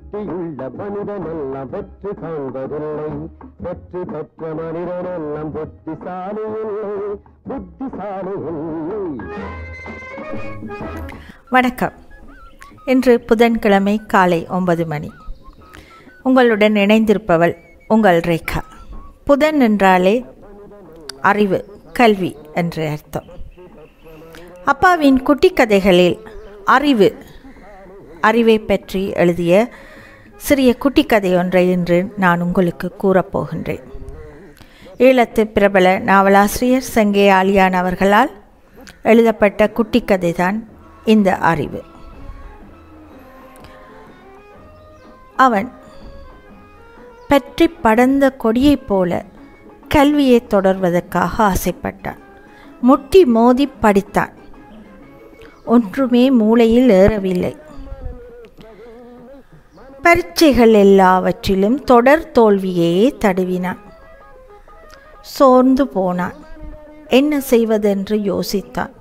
புத்தியுள்ள மனிதனெல்லாம் வெற்றி காண்பதில்லை வெற்றி பெற்ற மனிதனெல்லாம் புத்திசாலி இல்லை புத்திசாலி இல்லை வணக்கம் இன்று புதன்கிழமை காலை ஒன்பது மணி உங்களுடன் இணைந்திருப்பவள் உங்கள் ரேகா புதன் என்றாலே அறிவு கல்வி என்று அர்த்தம் அப்பாவின் குட்டி கதைகளில் அறிவு அறிவை பற்றி எழுதிய சிறிய குட்டி கதை ஒன்றை இன்று நான் உங்களுக்கு கூறப்போகின்றேன் ஈழத்து பிரபல நாவலாசிரியர் சங்கே ஆலியான் அவர்களால் எழுதப்பட்ட குட்டி கதைதான் இந்த அறிவு அவன் பற்றி படர்ந்த கொடியைப் போல கல்வியை தொடர்வதற்காக ஆசைப்பட்டான் முட்டி மோதி படித்தான் ஒன்றுமே மூளையில் ஏறவில்லை பரீட்சைகள் எல்லாவற்றிலும் தொடர் தோல்வியையே தடுவினான் சோர்ந்து போனான் என்ன செய்வதென்று யோசித்தான்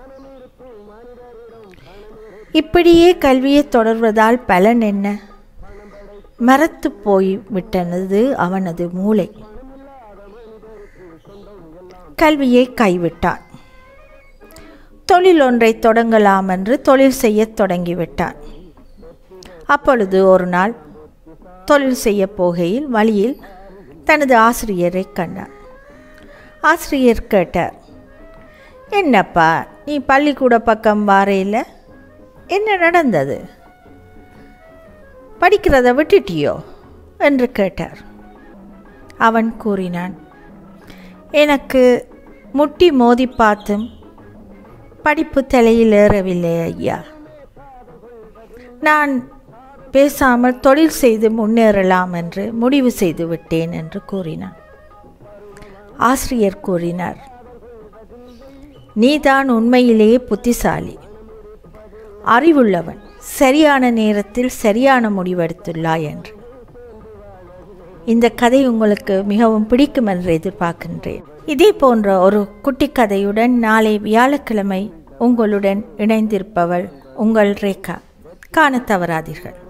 இப்படியே கல்வியை தொடர்வதால் பலன் என்ன மரத்து போய் விட்டனது அவனது மூளை கல்வியை கைவிட்டான் தொழில் ஒன்றை தொடங்கலாம் என்று தொழில் செய்யத் தொடங்கிவிட்டான் அப்பொழுது ஒரு நாள் தொழில் செய்ய போகையில் வழியில் தனது ஆசிரியரை கண்டான் ஆசிரியர் கேட்டார் என்னப்பா நீ பள்ளிக்கூட பக்கம் வாரையில் என்ன நடந்தது படிக்கிறத விட்டுட்டியோ என்று கேட்டார் அவன் கூறினான் எனக்கு முட்டி மோதி பார்த்தும் படிப்பு தலையில் ஏறவில்லை ஐயா நான் பேசாமல் தொழில் செய்து முன்னேறலாம் என்று முடிவு செய்து விட்டேன் என்று கூறினான் ஆசிரியர் கூறினார் நீதான் உண்மையிலேயே புத்திசாலி அறிவுள்ளவன் சரியான நேரத்தில் சரியான முடிவெடுத்துள்ளாய் என்று இந்த கதை உங்களுக்கு மிகவும் பிடிக்கும் என்று எதிர்பார்க்கின்றேன் இதே போன்ற ஒரு குட்டி கதையுடன் நாளை வியாழக்கிழமை உங்களுடன் இணைந்திருப்பவள் உங்கள் ரேகா காண தவறாதீர்கள்